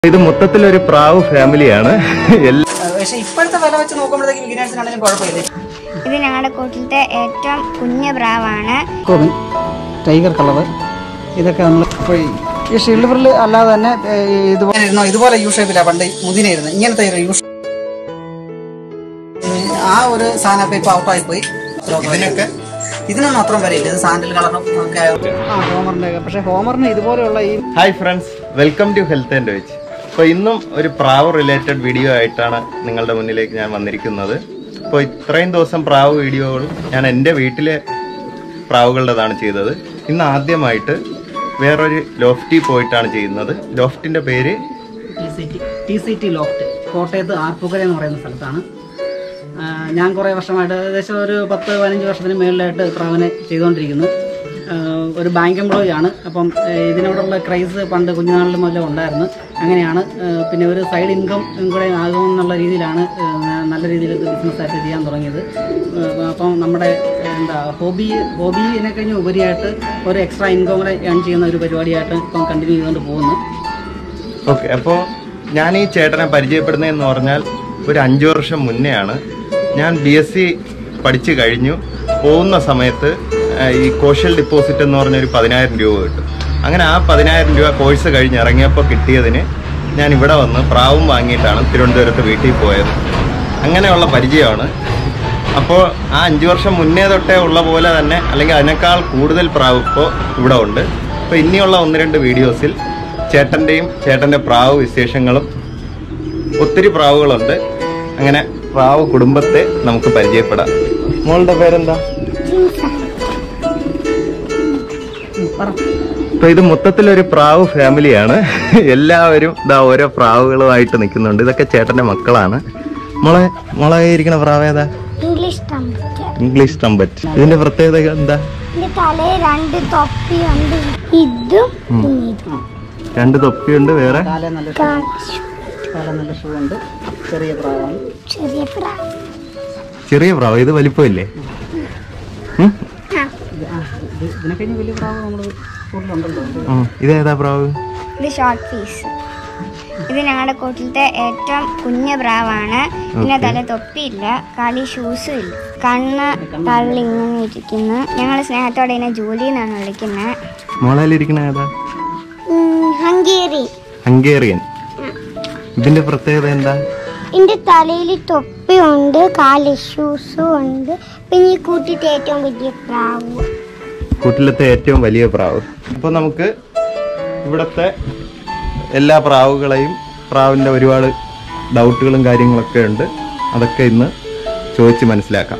ഇത് മൊത്തത്തിലൊരു പ്രാവ് ഫാമിലിയാണ് എല്ലാ പക്ഷെ ഇപ്പോഴത്തെ വില വെച്ച് നോക്കുമ്പോഴത്തേക്ക് ബിഗിനേഴ്സിനാണെങ്കിലും കുഴപ്പമില്ല ഇത് ഞങ്ങളുടെ കൂട്ടിലത്തെ ഏറ്റവും കുഞ്ഞു പ്രാവാണ് കോമി ടൈഗർ കളറ് ഇതൊക്കെ നമ്മൾ ഇപ്പോൾ ഈ ഷിൽവറിൽ അല്ലാതെ തന്നെ ഏ, ഇതുപോലെ ഇരുന്നോ ഇതുപോലെ യു ഷേപ്പിലാണ് പണ്ട് മുതിന ഇരുന്നത് ഇങ്ങനത്തെ ഒരു യു ആ ഒരു സാധനം ഇപ്പൊ ഔട്ടായി പോയി ഇതിനൊക്കെ ഇതിനൊന്നും അത്രയും വരെയില്ല ഇത് സാൻഡൽ കളറും ഒക്കെ ആയതുകൊണ്ട് ആ ഹോമറിന്റെ പക്ഷെ ഹോമറിന് ഇതുപോലെയുള്ള ഈ hi friends welcome to health and വെച്ച് അപ്പോൾ ഇന്നും ഒരു പ്രാവ് റിലേറ്റഡ് വീഡിയോ ആയിട്ടാണ് നിങ്ങളുടെ മുന്നിലേക്ക് ഞാൻ വന്നിരിക്കുന്നത് അപ്പോൾ ഇത്രയും ദിവസം പ്രാവ് വീഡിയോകൾ ഞാൻ എൻ്റെ വീട്ടിലെ പ്രാവുകളുടേതാണ് ചെയ്തത് ഇന്ന് ആദ്യമായിട്ട് വേറൊരു ലോഫ്റ്റി പോയിട്ടാണ് ചെയ്യുന്നത് ലോഫ്റ്റിൻ്റെ പേര് T C T T C T loft കോട്ടയത്ത് ആർപ്പുകര എന്ന് പറയുന്ന സ്ഥലത്താണ് ആ, ഞാൻ കുറേ വർഷമായിട്ട് ഏകദേശം ഒരു പത്ത് പതിനഞ്ച് വർഷത്തിന് മേളിലായിട്ട് പ്രാവനെ ചെയ്തുകൊണ്ടിരിക്കുന്നു ആ, ഒരു ബാങ്ക് എംപ്ലോയി ആണ് അപ്പം ഏ, ഇതിനോടുള്ള ക്രൈസ് പണ്ട് കുഞ്ഞുനാളിൽ മുതലേ ഉണ്ടായിരുന്നു അങ്ങനെയാണ് ആ, പിന്നെ ഒരു സൈഡ് ഇൻകം കൂടെ ആകുമെന്നുള്ള രീതിയിലാണ് ആ, ഞാൻ നല്ല രീതിയിൽ ഇത് ബിസിനസ്സായിട്ട് ചെയ്യാൻ തുടങ്ങിയത് ആ, അപ്പം നമ്മുടെ എന്താ ഹോബി ഹോബിനെ കഴിഞ്ഞ് ഉപരിയായിട്ട് ഒരു എക്സ്ട്രാ ഇൻകം കൂടെ ഏൺ ചെയ്യുന്ന ഒരു പരിപാടിയായിട്ട് ഇപ്പം കണ്ടിന്യൂ ചെയ്തുകൊണ്ട് പോകുന്നു ഓക്കെ അപ്പോൾ ഞാൻ ഈ ചേട്ടനെ പരിചയപ്പെടുന്നതെന്ന് പറഞ്ഞാൽ ഒരു അഞ്ച് വർഷം മുന്നെയാണ് ഞാൻ ബി എസ് സി പഠിച്ചു കഴിഞ്ഞു പോകുന്ന സമയത്ത് ആ, ഈ കോഷ്യൽ ഡിപ്പോസിറ്റ് എന്ന് പറഞ്ഞ ഒരു പതിനായിരം രൂപ കിട്ടും അങ്ങനെ ആ പതിനായിരം രൂപ കോഴ്സ് കഴിഞ്ഞ് ഇറങ്ങിയപ്പോൾ കിട്ടിയതിന് ഞാൻ ഇവിടെ വന്ന് പ്രാവും വാങ്ങിയിട്ടാണ് തിരുവനന്തപുരത്ത് വീട്ടിൽ പോയത് അങ്ങനെയുള്ള പരിചയമാണ് അപ്പോൾ ആ അഞ്ച് വർഷം മുന്നേ തൊട്ടേ ഉള്ള പോലെ തന്നെ അല്ലെങ്കിൽ അതിനേക്കാൾ കൂടുതൽ പ്രാവ് ഇപ്പോൾ ഇവിടെ ഉണ്ട് അപ്പോൾ ഇനിയുള്ള ഒന്ന് രണ്ട് വീഡിയോസിൽ ചേട്ടൻ്റെയും ചേട്ടൻ്റെ പ്രാവ് വിശേഷങ്ങളും ഒത്തിരി പ്രാവുകളുണ്ട് അങ്ങനെ പ്രാവ് കുടുംബത്തെ നമുക്ക് പരിചയപ്പെടാം മോളുടെ പേരെന്താ പറ അപ്പൊ ഇത് മൊത്തത്തിലൊരു പ്രാവ് ഫാമിലിയാണ് എല്ലാവരും ഇതാ ഓരോ പ്രാവുകളുമായിട്ട് നിൽക്കുന്നുണ്ട് ഇതൊക്കെ ചേട്ടന്റെ മക്കളാണ് മോളെ മോളെ ഇരിക്കണ പ്രാവ് ഏതാ ഇംഗ്ലീഷ് ടംബറ്റ് ഇംഗ്ലീഷ് ടംബറ്റ് ഇതിന്റെ പ്രത്യേകത എന്താ ഇതിന്റെ തലയിൽ രണ്ട് തൊപ്പിയുണ്ട് ഇതും പിന്നെ ഇതും രണ്ട് തൊപ്പിയുണ്ട് വേറെ കാല നല്ല കാ- കാല നല്ല ഷൂ ഉണ്ട് ചെറിയ പ്രാവാണ് ചെറിയ പ്രാവ് ചെറിയ പ്രാവ് ഇത് വലിപ്പമില്ലേ ഉം? ആ ഇത് ആ, ഇത് ഇതിനെ കഴിഞ്ഞ് വലിയ പ്രാവ് നമ്മൾ കൂടുതലുണ്ടല്ലോ ഉം. ഇതേതാ പ്രാവ് ഇത് ഷോർട്ട് പീസ് ഇത് ഞങ്ങളുടെ കൂട്ടിലത്തെ ഏറ്റവും കുഞ്ഞു പ്രാവാണ് ഇതിന്റെ തല തൊപ്പിയില്ല കാലി ഷൂസും ഇല്ല കണ്ണ് തള്ളി ഇങ്ങനെ ഇരിക്കുന്നു ഞങ്ങൾ സ്നേഹത്തോടെ ഇതിനെ ജോലി എന്നാണ് വിളിക്കുന്നത് മോളയിലിരിക്കണ ഏതാ ഹംഗേറി ഹംഗേറിയൻ ഇതിന്റെ പ്രത്യേകത എന്താ ഇതിന്റെ തലയിൽ തൊപ്പിയുണ്ട് കാലി ഷൂസും ഉണ്ട് പിന്നെ ഈ കൂട്ടിട്ട് ഏറ്റവും വലിയ പ്രാവ് കൂട്ടിലത്തെ ഏറ്റവും വലിയ പ്രാവ് അപ്പോൾ നമുക്ക് ഇവിടുത്തെ എല്ലാ പ്രാവുകളെയും പ്രാവിൻ്റെ ഒരുപാട് ഡൗട്ടുകളും കാര്യങ്ങളൊക്കെ ഉണ്ട് അതൊക്കെ ഇന്ന് ചോദിച്ച് മനസ്സിലാക്കാം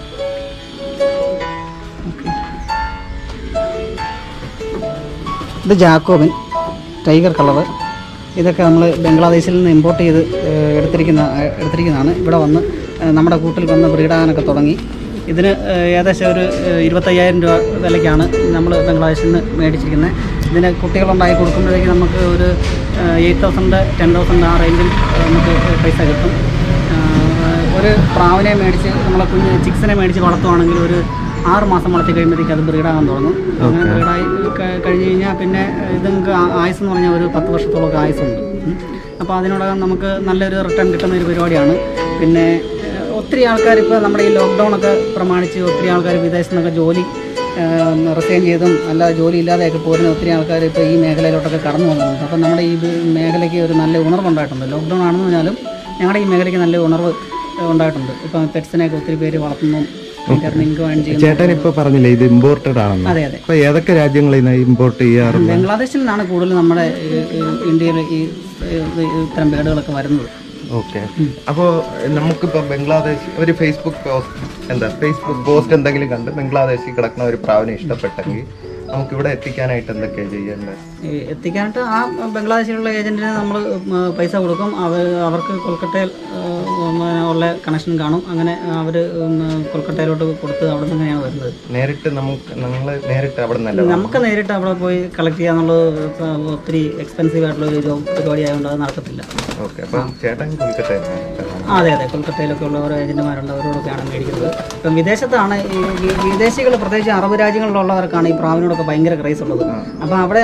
ഇത് ജാക്കോബിൻ ടൈഗർ കളറ് ഇതൊക്കെ നമ്മൾ ബംഗ്ലാദേശിൽ നിന്ന് ഇമ്പോർട്ട് ചെയ്ത് ഏഹ്, എടുത്തിരിക്കുന്ന ഏഹ്, എടുത്തിരിക്കുന്നതാണ് ഇവിടെ വന്ന് ഏഹ്, നമ്മുടെ കൂട്ടിൽ വന്ന് ബ്രീഡാകാനൊക്കെ തുടങ്ങി ഇതിന് ഏഹ്, ഏകദേശം ഒരു ഏഹ്, ഇരുപത്തയ്യായിരം രൂപ വിലയ്ക്കാണ് നമ്മൾ ബംഗ്ലാദേശിൽ നിന്ന് മേടിച്ചിരിക്കുന്നത് ഇതിന് കുട്ടികളുണ്ടായി കൊടുക്കുമ്പോഴേക്ക് നമുക്ക് ഒരു എയ്റ്റ് തൗസൻഡ് ടെൻ തൗസൻഡ് ആ റേഞ്ചിൽ ഏഹ്, നമുക്ക് പൈസ കിട്ടും ഏഹ്, ഒരു പ്രാവിനെ മേടിച്ച് നമ്മളെ കുഞ്ഞ് ചിക്സിനെ മേടിച്ച് വളർത്തുവാണെങ്കിൽ ഒരു ആറ് മാസം വളർത്തി കഴിയുമ്പോഴത്തേക്ക് അത് ബ്രീഡാകാൻ തുടങ്ങും അങ്ങനെ ബ്രീഡായി ക- കഴിഞ്ഞ് കഴിഞ്ഞാൽ പിന്നെ ഇത് നിങ്ങൾക്ക് ആയുസ് എന്ന് പറഞ്ഞാൽ ഒരു പത്ത് വർഷത്തോളമൊക്കെ ആയുസുണ്ട് അപ്പോൾ അതിനോടകം നമുക്ക് നല്ലൊരു റിട്ടേൺ കിട്ടുന്ന ഒരു പരിപാടിയാണ് പിന്നെ ഏഹ്, ഒത്തിരി ആൾക്കാർ ഇപ്പോൾ നമ്മുടെ ഈ ലോക്ക്ഡൗൺ ഒക്കെ പ്രമാണിച്ച് ഒത്തിരി ആൾക്കാർ വിദേശത്തു നിന്നൊക്കെ ജോലി റിസൈൻ ചെയ്തും അല്ലാതെ ജോലി ഇല്ലാതെയൊക്കെ പോരുന്ന ഒത്തിരി ആൾക്കാർ ഇപ്പോൾ ഈ മേഖലയിലോട്ടൊക്കെ കടന്നു വന്നിട്ടുണ്ട് അപ്പം നമ്മുടെ ഈ ഇത് മേഖലയ്ക്ക് ഒരു നല്ല ഉണർവുണ്ടായിട്ടുണ്ട് ലോക്ക്ഡൗൺ ആണെന്ന് പറഞ്ഞാലും ഞങ്ങളുടെ ഈ മേഖലയ്ക്ക് നല്ല ഉണർവ് ഏഹ്, ഉണ്ടായിട്ടുണ്ട് ഇപ്പം പെറ്റ്സിനെയൊക്കെ ഒത്തിരി പേര് വളർത്തുന്നു അതിൻ്റെ ഇൻകം ഏൺ ചെയ്യുന്നു ചേട്ടൻ ഇപ്പോൾ പറഞ്ഞില്ലേ ഇത് ഇമ്പോർട്ടഡ് ആണെന്ന് അതെ അതെ അപ്പോൾ ഏതൊക്കെ രാജ്യങ്ങളിൽ നിന്ന് ഇമ്പോർട്ട് ചെയ്യാറുണ്ട് ബംഗ്ലാദേശിൽ നിന്നാണ് കൂടുതൽ നമ്മുടെ ഈ- ഈ ഇന്ത്യയിൽ ഈ ഈ ഇത്തരം ബേഡുകളൊക്കെ വരുന്നത് ഓക്കെ അപ്പോൾ നമുക്കിപ്പോൾ ബംഗ്ലാദേശ് ഒരു ഫേസ്ബുക്ക് പോസ്റ്റ് എന്താ ഫേസ്ബുക്ക് പോസ്റ്റ് എന്തെങ്കിലും കണ്ട് ബംഗ്ലാദേശിൽ കിടക്കുന്ന ഒരു പ്രാവിനെ ഇഷ്ടപ്പെട്ടെങ്കിൽ നമുക്കിവിടെ എത്തിക്കാനായിട്ട് എന്തൊക്കെയാണ് ചെയ്യേണ്ടത് ഈ എത്തിക്കാനായിട്ട് ആ ബംഗ്ലാദേശിലുള്ള ഏജന്റിന് നമ്മൾ പൈസ കൊടുക്കും അവർ അവർക്ക് കൊൽക്കത്തയിൽ ഉം, ഉള്ള കണക്ഷൻ കാണും അങ്ങനെ അവർ കൊൽക്കത്തയിലോട്ട് കൊടുത്ത് അവിടെ നിന്ന് തന്നെയാണ് വരുന്നത് നേരിട്ട് നമുക്ക് നമ്മൾ നേരിട്ട് അവിടെ നിന്നല്ല നമുക്ക് നേരിട്ട് അവിടെ പോയി കളക്ട് ചെയ്യാന്നുള്ളത് ഒത്തിരി എക്സ്പെൻസീവ് ആയിട്ടുള്ള ഒരു ജോബ് പരിപാടി ആയതുകൊണ്ട് അത് നടക്കത്തില്ല ഓക്കെ അപ്പം ചേട്ടൻ കൊൽക്കത്ത ആ, അതെ അതെ കൊൽക്കത്തയിലൊക്കെ ഉള്ള ഓരോ ഏജന്റുമാരുണ്ട് അവരോടൊക്കെയാണ് മേടിക്കുന്നത് ഇപ്പം വിദേശത്താണ് ഈ വിദേശികൾ പ്രത്യേകിച്ച് അറബ് രാജ്യങ്ങളിലുള്ളവർക്കാണ് ഈ പ്രാവിനോടൊക്കെ ഭയങ്കര ക്രൈസ് ഉള്ളത് അപ്പം അവിടെ അവർ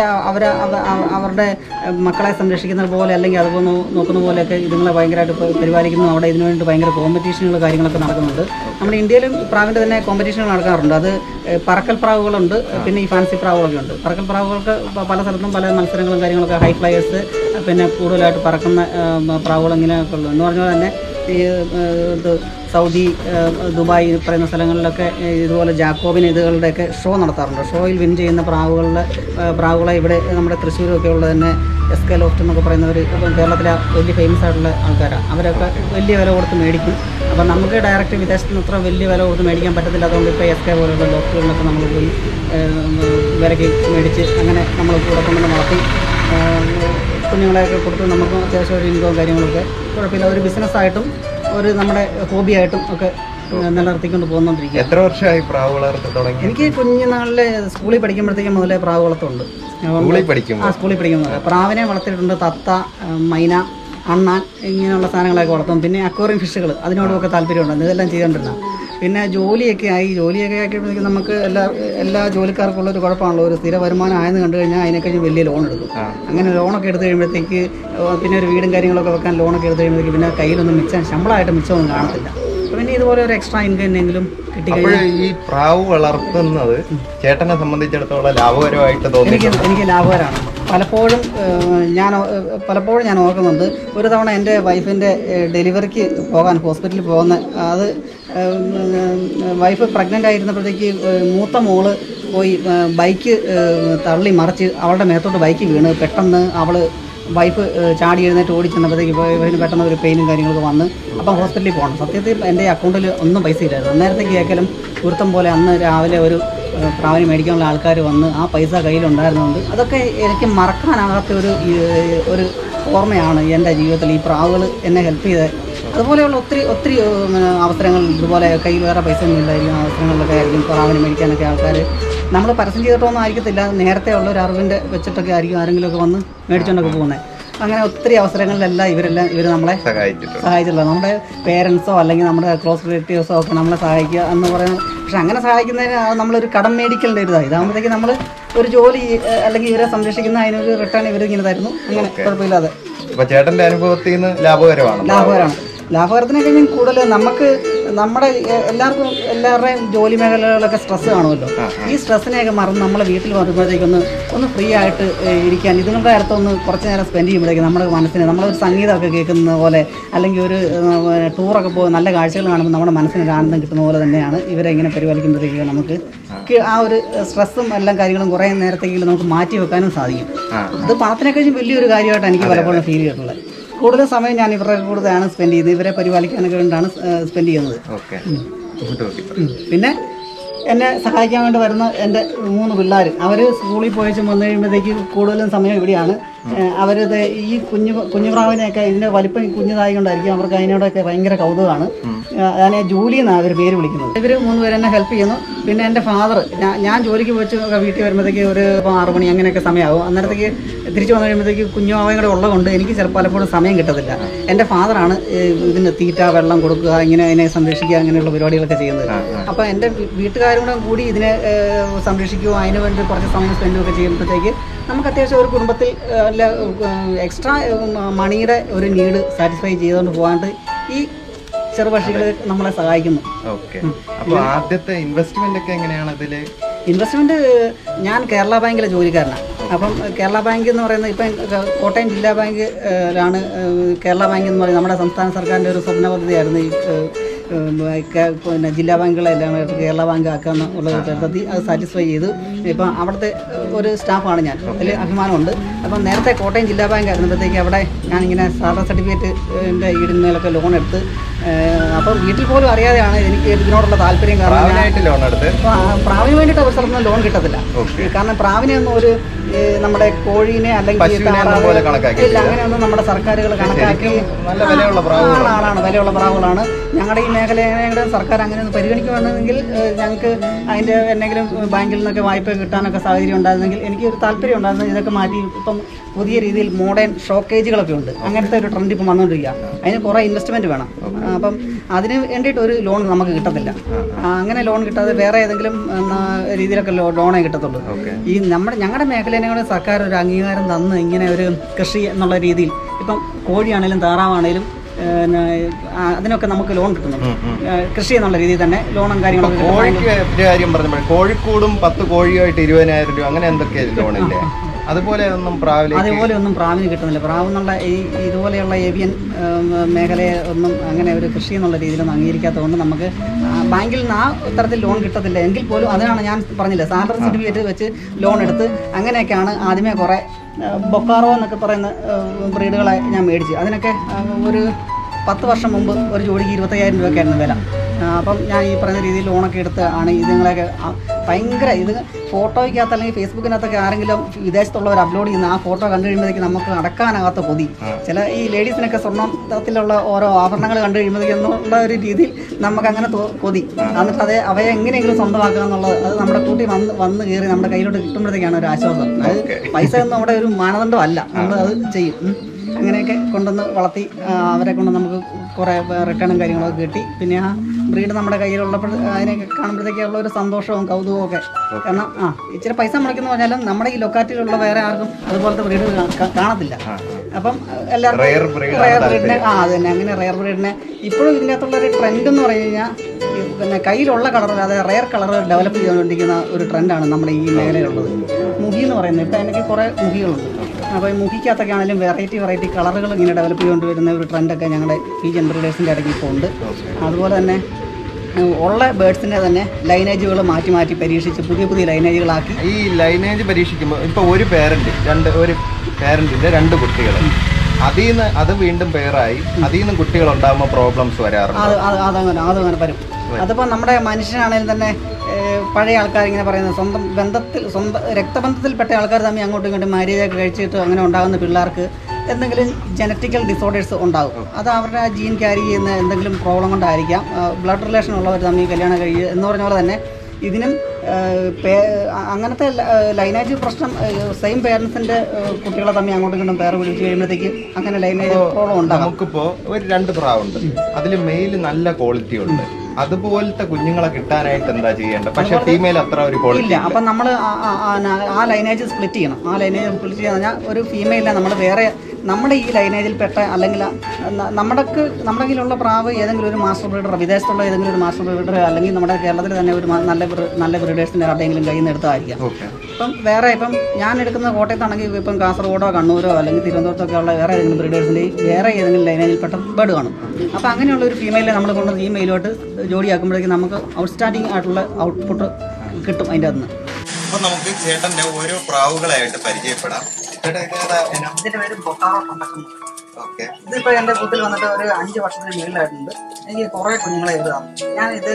അവർ അവരുടെ ഏഹ്, മക്കളെ സംരക്ഷിക്കുന്നത് പോലെ അല്ലെങ്കിൽ അതുപോലെ നോ- നോക്കുന്ന പോലെയൊക്കെ ഇതുങ്ങളെ ഭയങ്കരമായിട്ട് പ- പരിപാലിക്കുന്നു അവിടെ ഇതിനു വേണ്ടി ഭയങ്കര കോമ്പറ്റീഷനുകൾ കാര്യങ്ങളൊക്കെ നടക്കുന്നുണ്ട് നമ്മുടെ ഇന്ത്യയിലും പ്രാവിൻ്റെ തന്നെ കോമ്പറ്റീഷനുകൾ നടക്കാറുണ്ട് അത് ഏഹ്, പറക്കൽ പ്രാവുകളുണ്ട് പിന്നെ ഈ ഫാൻസി പ്രാവുകളൊക്കെ ഉണ്ട് പറക്കൽ പ്രാവുകൾക്ക് പ- പല സ്ഥലത്തും പല മത്സരങ്ങളും കാര്യങ്ങളൊക്കെ ഹൈ ഫ്ലയേഴ്സ് പിന്നെ കൂടുതലായിട്ട് പറക്കുന്ന ഏഹ്, പ്രാവുകൾ ഇങ്ങനെയൊക്കെ ഉള്ളു എന്ന് പറഞ്ഞാൽ തന്നെ ഈ ഏഹ്, ഇത് സൗദി ഏഹ്, ദുബായ് പറയുന്ന സ്ഥലങ്ങളിലൊക്കെ ഏഹ്, ഇതുപോലെ ജാക്കോബിൻ ഇതുകളുടെയൊക്കെ ഷോ നടത്താറുണ്ട് ഷോയിൽ വിൻ ചെയ്യുന്ന പ്രാവുകളുടെ ഏഹ്, പ്രാവുകളെ ഇവിടെ നമ്മുടെ തൃശ്ശൂരൊക്കെ ഉള്ള തന്നെ എസ് കെ ലോഫ്റ്റ് എന്നൊക്കെ പറയുന്നവർ ഇപ്പം കേരളത്തിലെ വലിയ ഫേമസ് ആയിട്ടുള്ള ആൾക്കാരാണ് അവരൊക്കെ വലിയ വില കൊടുത്ത് മേടിക്കും അപ്പം നമുക്ക് ഡയറക്റ്റ് വിദേശത്ത് നിന്ന് അത്ര വലിയ വില കൊടുത്ത് മേടിക്കാൻ പറ്റത്തില്ല അതുകൊണ്ട് ഇപ്പോൾ എസ് കെ പോലുള്ള ലോഫ്റ്റുകളിലൊക്കെ നമ്മൾ പോയി ഏഹ്, വിലയ്ക്ക് മേടിച്ച് അങ്ങനെ നമ്മൾ കൂടെ കൊണ്ടുവന്ന് വളർത്തി ഏഹ്, കുഞ്ഞുങ്ങളെയൊക്കെ കൊടുത്ത് നമുക്ക് അത്യാവശ്യം ഒരു ഇൻകവും കാര്യങ്ങളൊക്കെ കുഴപ്പമില്ല ഒരു ബിസിനസ്സായിട്ടും ഒരു നമ്മുടെ ഹോബിയായിട്ടും ഒക്കെ ഏഹ്, നിലനിർത്തിക്കൊണ്ട് പോകുന്നോണ്ടിരിക്കുക എത്ര വർഷമായി പ്രാവ് വളർത്തി തുടങ്ങി എനിക്ക് കുഞ്ഞുനാളിൽ സ്കൂളിൽ പഠിക്കുമ്പോഴത്തേക്കും മുതലേ പ്രാവ് വളർത്തുണ്ട് അപ്പം സ്കൂളിൽ പഠിക്കുമ്പോൾ ആ സ്കൂളിൽ പഠിക്കുമ്പോൾ പ്രാവിനെ വളർത്തിയിട്ടുണ്ട് തത്ത ഏഹ്, മൈന അണ്ണാൻ ഇങ്ങനെയുള്ള സാധനങ്ങളൊക്കെ വളർത്തും പിന്നെ അക്വേറിയം ഫിഷുകൾ അതിനോടൊക്കെ താല്പര്യമുണ്ട് ഇതെല്ലാം ചെയ്തുകൊണ്ടിരുന്ന പിന്നെ ജോലിയൊക്കെ ആയി ജോലിയൊക്കെ ആക്കിയപ്പോഴത്തേക്കും നമുക്ക് എല്ലാ എല്ലാ ജോലിക്കാർക്കുള്ള ഒരു കുഴപ്പമാണല്ലോ ഒരു സ്ഥിര വരുമാനം ആയെന്ന് കണ്ടു കഴിഞ്ഞാൽ അതിനെ കഴിഞ്ഞ് വലിയ ലോൺ എടുക്കും ആ. അങ്ങനെ ലോണൊക്കെ എടുത്ത് കഴിയുമ്പോഴത്തേക്ക് ഏഹ്, പിന്നെ ഒരു വീടും കാര്യങ്ങളൊക്കെ വെക്കാൻ ലോണൊക്കെ എടുത്ത് കഴിയുമ്പോഴത്തേക്ക് പിന്നെ കയ്യിലൊന്നും മിച്ചം ശമ്പളമായിട്ട് മിച്ചമൊന്നും കാണത്തില്ല അപ്പോൾ പിന്നെ ഇതുപോലെ ഒരു എക്സ്ട്രാ ഇൻകം എന്തെങ്കിലും കിട്ടിക്കഴിഞ്ഞാൽ അപ്പോൾ ഈ പ്രാവ് വളർത്തുന്നത് ചേട്ടനെ സംബന്ധിച്ചിടത്തോളം ലാഭകരമായിട്ട് തോന്നി എനിക്ക് എനിക്ക് ലാഭകരമാണ് പലപ്പോഴും ഏഹ്, ഞാൻ ഏഹ്, പലപ്പോഴും ഞാൻ ഓർക്കുന്നുണ്ട് ഒരു തവണ എൻ്റെ വൈഫിൻ്റെ ഏഹ്, ഡെലിവറിക്ക് പോകാൻ ഹോസ്പിറ്റലിൽ പോകുന്ന അത് ഏഹ്, വൈഫ് പ്രഗ്നൻ്റ് ആയിരുന്നപ്പോഴത്തേക്ക് ഏഹ്, മൂത്ത മോള് പോയി ഏഹ്, ബൈക്ക് ഏഹ്, തള്ളി മറിച്ച് അവളുടെ മേത്തോട്ട് ബൈക്ക് വീണ് പെട്ടെന്ന് അവൾ വൈഫ് ഏഹ്, ചാടി എഴുന്നേറ്റ് ഓടി ചെന്നപ്പോഴത്തേക്ക് വൈഫിന് പെട്ടെന്ന് ഒരു പെയിനും കാര്യങ്ങളൊക്കെ വന്ന് അപ്പം ഹോസ്പിറ്റലിൽ പോകണം സത്യത്തിൽ എൻ്റെ അക്കൗണ്ടിൽ ഒന്നും പൈസ ഇല്ലായിരുന്നു അന്നേരത്തേക്ക് കേൾക്കലും കുരുത്തം പോലെ അന്ന് രാവിലെ ഒരു ഏഹ്, പ്രാവിന് മേടിക്കാനുള്ള ആൾക്കാർ വന്ന് ആ പൈസ കയ്യിലുണ്ടായിരുന്നുകൊണ്ട് അതൊക്കെ എനിക്ക് മറക്കാനാകാത്ത ഒരു ഏഹ്, ഒരു ഓർമ്മയാണ് എൻ്റെ ജീവിതത്തിൽ ഈ പ്രാവുകൾ എന്നെ ഹെൽപ്പ് ചെയ്ത അതുപോലെയുള്ള ഒത്തിരി ഒത്തിരി ഏഹ്, അവസരങ്ങൾ ഇതുപോലെ കയ്യിൽ വേറെ പൈസ ഒന്നും ഇല്ലായിരിക്കും അവസരങ്ങളിലൊക്കെ ആയിരിക്കും പ്രാവിന് മേടിക്കാനൊക്കെ ആൾക്കാർ നമ്മൾ പരസ്യം ചെയ്തിട്ടൊന്നും ആയിരിക്കത്തില്ല നേരത്തെ ഉള്ള ഒരു അറിവിൻ്റെ വെച്ചിട്ടൊക്കെ ആയിരിക്കും ആരെങ്കിലുമൊക്കെ വന്ന് മേടിച്ചുകൊണ്ടൊക്കെ പോകുന്നത് അങ്ങനെ ഒത്തിരി അവസരങ്ങളിലെല്ലാം ഇവരെല്ലാം ഇവർ നമ്മളെ സഹായിച്ചിട്ടുണ്ട് സഹായിച്ചിട്ടുള്ളത് നമ്മുടെ പേരൻസോ അല്ലെങ്കിൽ നമ്മുടെ ക്ലോസ് റിലേറ്റീവ്സോ ഒക്കെ നമ്മളെ സഹായിക്കുക എന്ന് പറയുന്നത് പക്ഷെ അങ്ങനെ സഹായിക്കുന്നതിന് അത് നമ്മളൊരു കടം മേടിക്കേണ്ട ഒരു ഇതാണ് ഇതാകുമ്പോഴത്തേക്ക് നമ്മൾ ഒരു ജോലി ഏഹ്, അല്ലെങ്കിൽ ഇവരെ സംരക്ഷിക്കുന്ന അതിനൊരു റിട്ടേൺ ഇവർ ഇങ്ങനെ തരുന്നു അങ്ങനെ കുഴപ്പമില്ലാതെ അപ്പൊ ചേട്ടന്റെ അനുഭവത്തിൽ നിന്ന് ലാഭകരമാണ് ലാഭകരമാണ് ലാഭകരത്തിനെ കഴിഞ്ഞാൽ കൂടുതൽ നമുക്ക് നമ്മുടെ എ- എല്ലാവർക്കും എല്ലാവരുടെയും ജോലി മേഖലകളൊക്കെ സ്ട്രെസ് കാണുമല്ലോ ഈ സ്ട്രെസ്സിനെയൊക്കെ മറന്ന് നമ്മളെ വീട്ടിൽ വരുമ്പോഴത്തേക്കൊന്ന് ഒന്ന് ഫ്രീ ആയിട്ട് ഏഹ്, ഇരിക്കാൻ ഇതുങ്ങളുടെ അടുത്തൊന്ന് കുറച്ച് നേരം സ്പെൻഡ് ചെയ്യുമ്പോഴേക്കും നമ്മുടെ മനസ്സിന് നമ്മളൊരു സംഗീതമൊക്കെ കേൾക്കുന്ന പോലെ അല്ലെങ്കിൽ ഒരു ഏഹ്, ടൂറൊക്കെ പോയി നല്ല കാഴ്ചകൾ കാണുമ്പോൾ നമ്മുടെ മനസ്സിന് ഒരു ആനന്ദം കിട്ടുന്ന പോലെ തന്നെയാണ് ഇവരെ ഇങ്ങനെ പരിപാലിക്കുമ്പോഴത്തേക്ക് നമുക്ക് ക്ക് ആ ഒരു സ്ട്രെസ്സും എല്ലാം കാര്യങ്ങളും കുറേ നേരത്തേക്ക് നമുക്ക് മാറ്റി വെക്കാനും സാധിക്കും ആ. അത് പണത്തിനെക്കഴിഞ്ഞും വലിയൊരു കാര്യമായിട്ട് എനിക്ക് പലപ്പോഴും ഫീൽ ചെയ്തിട്ടുള്ളത് കൂടുതൽ സമയം ഞാൻ ഇവരുടെ കൂടുതലാണ് സ്പെൻഡ് ചെയ്യുന്നത് ഇവരെ പരിപാലിക്കാനൊക്കെ വേണ്ടിയാണ് സ്പെൻഡ് ചെയ്യുന്നത് ഓക്കെ ഇങ്ങോട്ട് നോക്കി ഉം. പിന്നെ എന്നെ സഹായിക്കാൻ വേണ്ടി വരുന്ന എൻ്റെ മൂന്ന് പിള്ളേർ അവർ സ്കൂളിൽ പോയിച്ച് വന്നു കഴിയുമ്പോഴത്തേക്ക് കൂടുതലും സമയം ഇവിടെയാണ് ഏഹ് അവരിത് ഈ കുഞ്ഞു കുഞ്ഞു പ്രാവിനെയൊക്കെ ഇതിൻ്റെ വലിപ്പം കുഞ്ഞതായി കൊണ്ടായിരിക്കും അവർക്ക് അതിനോടൊക്കെ ഭയങ്കര കൗതുകമാണ് ഏഹ് ഞാൻ ജൂലി എന്നാണ് അവർ പേര് വിളിക്കുന്നത് ഇവർ മൂന്ന് പേര് എന്നെ ഹെൽപ്പ് ചെയ്യുന്നു പിന്നെ എൻ്റെ ഫാദർ ഞാൻ ജോലിക്ക് വെച്ച് വീട്ടിൽ വരുമ്പോഴത്തേക്ക് ഒരു ഇപ്പം ആറ് മണി അങ്ങനെയൊക്കെ സമയമാകും അന്നേരത്തേക്ക് തിരിച്ചു വന്നു കഴിയുമ്പോഴത്തേക്ക് കുഞ്ഞു അവയും കൂടെ ഉള്ളതുകൊണ്ട് എനിക്ക് ചിലപ്പോൾ പലപ്പോഴും സമയം കിട്ടത്തില്ല എൻ്റെ ഫാദറാണ് ഇതിന് തീറ്റ വെള്ളം കൊടുക്കുക ഇങ്ങനെ അതിനെ സംരക്ഷിക്കുക അങ്ങനെയുള്ള പരിപാടികളൊക്കെ ചെയ്യുന്നത് അപ്പോൾ എൻ്റെ വീ- വീട്ടുകാരും കൂടെ കൂടി ഇതിനെ ഏഹ്, സംരക്ഷിക്കുകയോ അതിന് വേണ്ടി കുറച്ച് സമയം സ്പെൻഡ് ഒക്കെ ചെയ്യുമ്പോഴത്തേക്ക് നമുക്ക് അത്യാവശ്യം ഒരു കുടുംബത്തിൽ ഏഹ്, അല്ല എക്സ്ട്രാ മണിയുടെ ഒരു നീഡ് സാറ്റിസ്ഫൈ ചെയ്തുകൊണ്ട് പോകാണ്ട് ഈ ചെറുപക്ഷികൾ നമ്മളെ സഹായിക്കുന്നു ഓക്കെ അപ്പൊ ആദ്യത്തെ ഇൻവെസ്റ്റ്മെന്റ് ഒക്കെ എങ്ങനെയാണ് ഇതില് ഇൻവെസ്റ്റ്മെൻറ്റ് ഞാൻ കേരള ബാങ്കിലെ ജോലിക്കാരനാണ് അപ്പം കേരള ബാങ്ക് എന്ന് പറയുന്നത് ഇപ്പം കോട്ടയം ജില്ലാ ബാങ്ക് ഏഹ്, ലാണ് ഏഹ്, കേരള ബാങ്ക് എന്ന് പറയുന്നത് നമ്മുടെ സംസ്ഥാന സർക്കാരിൻ്റെ ഒരു സ്വപ്ന പദ്ധതിയായിരുന്നു ഈ ഏഹ്, ഏഹ്, കേ- പിന്നെ ജില്ലാ ബാങ്കുകളെല്ലാം ആയിട്ട് കേരള ബാങ്ക് ആക്കാന്ന് ഉള്ള ഒരു പദ്ധതി അത് സാറ്റിസ്ഫൈ ചെയ്തു ഇപ്പം അവിടുത്തെ ഒരു സ്റ്റാഫാണ് ഞാൻ അതിൽ അഭിമാനമുണ്ട് അപ്പം നേരത്തെ കോട്ടയം ജില്ലാ ബാങ്ക് ആയിരുന്നപ്പോഴത്തേക്ക് അവിടെ ഞാനിങ്ങനെ സാധാ സർട്ടിഫിക്കറ്റ് എൻ്റെ ഈടിന്മേലൊക്കെ ലോൺ എടുത്ത് ഏഹ്, അപ്പം വീട്ടിൽ പോലും അറിയാതെയാണ് എനിക്ക് ഇതിനോടുള്ള താല്പര്യം കാരണം ഞാൻ പ്രാവിനായിട്ട് ലോൺ എടുത്ത് പ്രാ- പ്രാവിന് വേണ്ടിയിട്ട് ഒരു സ്ഥലത്ത് ലോൺ കിട്ടത്തില്ല ഓക്കെ കാരണം പ്രാവിനെ ഒന്നും ഒരു ഏ, നമ്മുടെ കോഴീനെ അല്ലെങ്കിൽ പശുവിനെ ഒന്നും താറാവ് പോലെ കണക്കാക്കിയിട്ടില്ല. ഇല്ല അങ്ങനെയൊന്നും നമ്മുടെ സർക്കാരുകൾ കണക്കാക്കി നല്ല വിലയുള്ള പ്രാവുകളാണ്. ആണ്, ആണ് വിലയുള്ള പ്രാവുകളാണ് ഞങ്ങളുടെ ഈ മേഖലയുടെ സർക്കാർ അങ്ങനെ ഒന്ന് പരിഗണിക്കുകയാണെങ്കിൽ ഏ, ഞങ്ങൾക്ക് അതിൻ്റെ എന്തെങ്കിലും ബാങ്കിൽ നിന്നൊക്കെ വായ്പ കിട്ടാനൊക്കെ സാഹചര്യം ഉണ്ടായിരുന്നെങ്കിൽ എനിക്ക് ഒരു താല്പര്യം ഉണ്ടായിരുന്നു ഇതൊക്കെ മാറ്റി ഇപ്പം പുതിയ രീതിയിൽ മോഡേൺ ഷോക്കേജുകളൊക്കെ ഉണ്ട് അങ്ങനത്തെ ഒരു ട്രെൻഡ് ഇപ്പം വന്നുകൊണ്ടിരിക്കുക അതിന് കുറേ ഇൻവെസ്റ്റ്മെൻറ്റ് വേണം ആ, അപ്പം അതിന് വേണ്ടിയിട്ട് ഒരു ലോൺ നമുക്ക് കിട്ടത്തില്ല ആ, അങ്ങനെ ലോൺ കിട്ടാതെ വേറെ ഏതെങ്കിലും എന്നാ, രീതിയിലൊക്കെ ലോ- ലോണേ കിട്ടത്തുള്ളൂ ഓക്കെ ഈ നമ്മുടെ ഞങ്ങളുടെ മേഖലയെ കൂടെ സർക്കാർ ഒരു അംഗീകാരം തന്ന് ഇങ്ങനെ ഒരു കൃഷി എന്നുള്ള രീതിയിൽ ഇപ്പം കോഴിയാണേലും താറാവാണേലും പിന്നെ, ആ, അതിനൊക്കെ നമുക്ക് ലോൺ കിട്ടുന്നുണ്ട് ആ, കൃഷി എന്നുള്ള രീതിയിൽ തന്നെ ലോണും കാര്യങ്ങളൊക്കെ കിട്ടും. കോഴിക്ക് ഒരു കാര്യം പറഞ്ഞപ്പോൾ കോഴിക്കൂടും പത്ത് കോഴിയായിട്ട് ഇരുപതിനായിരം രൂപ അങ്ങനെ എന്തൊക്കെ ലോണില്ലേ അതുപോലെ ഒന്നും പ്രാവിലേക്ക് അതേപോലെ ഒന്നും പ്രാവിന് കിട്ടുന്നില്ല പ്രാവ് എന്നുള്ള ഈ ഇതുപോലെയുള്ള ഏവിയൻ ഉം, മേഖലയെ ഒന്നും അങ്ങനെ ഒരു കൃഷി എന്നുള്ള രീതിയിലൊന്നും അംഗീകരിക്കാത്തതുകൊണ്ട് നമുക്ക് ആ, ബാങ്കിൽ നിന്ന് ആ തരത്തിൽ ലോൺ കിട്ടത്തില്ല എങ്കിൽ പോലും അതിനാണ് ഞാൻ പറഞ്ഞില്ല സാലറി സർട്ടിഫിക്കറ്റ് വെച്ച് ലോൺ എടുത്ത് അങ്ങനെയൊക്കെയാണ് ആദ്യമേ കുറേ ആ, ബൊക്കാറോ എന്നൊക്കെ പറയുന്ന ബ്രീഡുകളെ ഞാൻ മേടിച്ചു അതിനൊക്കെ ആ, ഒരു പത്ത് വർഷം മുമ്പ് ഒരു ജോഡിക്ക് ഇരുപത്തയ്യായിരം രൂപയൊക്കെയായിരുന്നു വില ആ, അപ്പം ഞാൻ ഈ പറയുന്ന രീതിയിൽ ലോണൊക്കെ എടുത്ത് ആണ് ഇതുങ്ങളെയൊക്കെ ആ, ഭയങ്കര ഇത് ഫോട്ടോയ്ക്കകത്ത് അല്ലെങ്കിൽ ഫേസ്ബുക്കിനകത്തൊക്കെ ആരെങ്കിലും വിദേശത്തുള്ളവർ അപ്ലോഡ് ചെയ്യുന്ന ആ ഫോട്ടോ കണ്ടു കഴിയുമ്പോഴേക്ക് നമുക്ക് അടക്കാനാകാത്ത കൊതി ചില ഈ ലേഡീസിനൊക്കെ സ്വർണ്ണത്തിലുള്ള ഓരോ ആഭരണങ്ങൾ കണ്ടു കഴിയുമ്പോഴേക്കും എന്നുള്ള ഒരു രീതിയിൽ നമുക്ക് അങ്ങനെ തോ- കൊതി എന്നിട്ട് അത് അവയെ എങ്ങനെയെങ്കിലും സ്വന്തമാക്കുക എന്നുള്ളത് അത് നമ്മുടെ കൂട്ടി വന്ന് വന്ന് കയറി നമ്മുടെ കയ്യിലോട്ട് കിട്ടുമ്പോഴത്തേക്കാണ് ഒരു ആശ്വാസം അത് പൈസ ഒന്നും അവിടെ ഒരു മാനദണ്ഡമല്ല നമ്മൾ അത് ചെയ്യും ഉം. അങ്ങനെയൊക്കെ കൊണ്ടുവന്ന് വളർത്തി ആ, അവരെ കൊണ്ട് നമുക്ക് കുറേ റിട്ടേണും കാര്യങ്ങളൊക്കെ കിട്ടി പിന്നെ ആ ബ്രീഡ് നമ്മുടെ കയ്യിലുള്ളപ്പോൾ അതിനെയൊക്കെ കാണുമ്പോഴത്തേക്കുള്ള ഒരു സന്തോഷവും കൗതുകവും ഒക്കെ കാരണം ആ ഇച്ചിരി പൈസ മുടക്കുന്ന പറഞ്ഞാലും നമ്മുടെ ഈ ലൊക്കാലിറ്റിയിലുള്ള വേറെ ആർക്കും അതുപോലത്തെ ബ്രീഡ് കാണത്തില്ല അപ്പം എല്ലാവർക്കും Rare breed ആണ് റയർ ബ്രീഡിനെ ആ അത് തന്നെ അങ്ങനെ റയർ ബ്രീഡിനെ ഇപ്പോഴും ഇതിൻ്റെ അകത്തുള്ള ഒരു ട്രെൻഡ് എന്ന് പറഞ്ഞു കഴിഞ്ഞാൽ ഈ പിന്നെ കയ്യിലുള്ള കളർ അതായത് റയർ കളർ ഡെവലപ്പ് ചെയ്തുകൊണ്ടിരിക്കുന്ന ഒരു ട്രെൻഡാണ് നമ്മുടെ ഈ മേഖലയിലുള്ളത് മുഖി എന്ന് പറയുന്നത് ഇപ്പോൾ എനിക്ക് കുറേ മുഖികളുണ്ട് അപ്പോൾ ഈ മുഖിക്കകത്തൊക്കെ ആണെങ്കിലും വെറൈറ്റി വെറൈറ്റി കളറുകൾ ഇങ്ങനെ ഡെവലപ്പ് ചെയ്തുകൊണ്ട് വരുന്ന ഒരു ട്രെൻഡൊക്കെ ഞങ്ങളുടെ ഈ ജനറേഷൻ്റെ ഇടയ്ക്ക് ഇപ്പോൾ ഉണ്ട് അതുപോലെ തന്നെ ഉം, ഉള്ള ബേഡ്സിൻ്റെ തന്നെ ലൈനേജുകൾ മാറ്റി മാറ്റി പരീക്ഷിച്ച് പുതിയ പുതിയ ലൈനേജുകളാക്കി ഈ ലൈനേജ് പരീക്ഷിക്കുമ്പോൾ ഇപ്പൊ ഒരു പേരന്റ് രണ്ട് ഒരു പേരന്റിന്റെ രണ്ട് കുട്ടികൾ അതിൽ നിന്ന് അത് വീണ്ടും പേരായി അതിൽ നിന്ന് കുട്ടികൾ ഉണ്ടാകുമ്പോൾ പ്രോബ്ലംസ് വരാറുണ്ട് അത് അത് അതങ്ങനെ അതങ്ങനെ വരും അതിപ്പോൾ നമ്മുടെ മനുഷ്യനാണെങ്കിലും തന്നെ ഏഹ്, പഴയ ആൾക്കാർ ഇങ്ങനെ പറയുന്നത് സ്വന്തം ബന്ധത്തിൽ സ്വന്തം രക്തബന്ധത്തിൽപ്പെട്ട ആൾക്കാർ തമ്മിൽ അങ്ങോട്ടും ഇങ്ങോട്ടും മാര്യേജൊക്കെ കഴിച്ചിട്ട് അങ്ങനെ ഉണ്ടാകുന്ന പിള്ളേർക്ക് എന്തെങ്കിലും ജനറ്റിക്കൽ ഡിസോർഡേഴ്സ് ഉണ്ടാകും അത് അവരുടെ ആ ജീൻ ക്യാരി ചെയ്യുന്ന എന്തെങ്കിലും പ്രോബ്ലം കൊണ്ടായിരിക്കാം ബ്ലഡ് റിലേഷൻ ഉള്ളവർ തമ്മിൽ കല്യാണം കഴിയുക എന്ന് പറഞ്ഞ പോലെ തന്നെ ഇതിനും ഏഹ്, പേ- അ- അങ്ങനത്തെ ലൈനേജ് പ്രശ്നം സെയിം പേരൻസിന്റെ കുട്ടികളെ തമ്മിൽ അങ്ങോട്ടും ഇങ്ങോട്ടും പേർ പിടിച്ച് കഴിയുമ്പോഴത്തേക്ക് അങ്ങനെ ലൈനേജ് പ്രോബ്ലം ഉണ്ടാകും നമുക്കിപ്പോ ഒരു രണ്ട് പ്രാവുണ്ട് അതിൽ മെയിൽ നല്ല ക്വാളിറ്റി ഉണ്ട് അതുപോലത്തെ കുഞ്ഞുങ്ങളെ കിട്ടാനായിട്ട് എന്താ ചെയ്യേണ്ടത് പക്ഷെ ഫീമെയിൽ അത്ര ഒരു ക്വാളിറ്റി ഇല്ല അപ്പം നമ്മൾ ആ ലൈനേജ് സ്പ്ലിറ്റ് ചെയ്യണം ആ ലൈനേജ് സ്പ്ലിറ്റ് ചെയ്യാന്ന് പറഞ്ഞാൽ ഒരു ഫീമെയിലിനെ നമ്മൾ വേറെ നമ്മുടെ ഈ ലൈനേജിൽപ്പെട്ട അല്ലെങ്കിൽ ന- നമ്മുടെ നമ്മുടെ കയ്യിലുള്ള പ്രാവ് ഏതെങ്കിലും ഒരു മാസ്റ്റർ ബ്രീഡർ വിദേശത്തുള്ള ഏതെങ്കിലും ഒരു മാസ്റ്റർ ബ്രീഡർ അല്ലെങ്കിൽ നമ്മുടെ കേരളത്തിൽ തന്നെ ഒരു മ- നല്ല ബ്രീ- നല്ല ബ്രീഡേഴ്സിൻ്റെ ആരുടെയെങ്കിലും കയ്യിൽ നിന്ന് എടുത്തതായിരിക്കാം ഓക്കെ ഇപ്പം വേറെ ഇപ്പം ഞാൻ എടുക്കുന്ന കോട്ടയത്താണെങ്കിൽ ഇപ്പം കാസർഗോഡോ കണ്ണൂരോ അല്ലെങ്കിൽ തിരുവനന്തപുരത്തൊക്കെ ഉള്ള വേറെ ഏതെങ്കിലും ബ്രീഡേഴ്സിൻ്റെ വേറെ ഏതെങ്കിലും ലൈനേജിൽപ്പെട്ട ബേർഡ് കാണും അപ്പോൾ അങ്ങനെയുള്ള ഒരു ഫീമെയിലെ നമ്മൾ കൊണ്ടുവന്ന് ഈ മെയിലോട്ട് ജോഡിയാക്കുമ്പോഴേക്കും നമുക്ക് ഔട്ട്സ്റ്റാൻഡിങ് ആയിട്ടുള്ള ഔട്ട്പുട്ട് കിട്ടും അതിൻ്റെ അകത്ത് നിന്ന് അപ്പൊ നമുക്ക് ചേട്ടന്റെ ഓരോ പ്രാവുകളായിട്ട് പരിചയപ്പെടാം ചേട്ടാ ഇതേതാ ഇനം? ഇതിന്റെ പേര് ബൊക്കാറോ കൊണ്ടക്കുന്നു ഓക്കെ ഇതിപ്പോ എന്റെ കൂട്ടിൽ വന്നിട്ട് ഒരു അഞ്ച് വർഷത്തിന് മേളിലായിട്ടുണ്ട് എനിക്ക് കുറെ കുഞ്ഞുങ്ങളെ എഴുതാം ഞാൻ ഇത്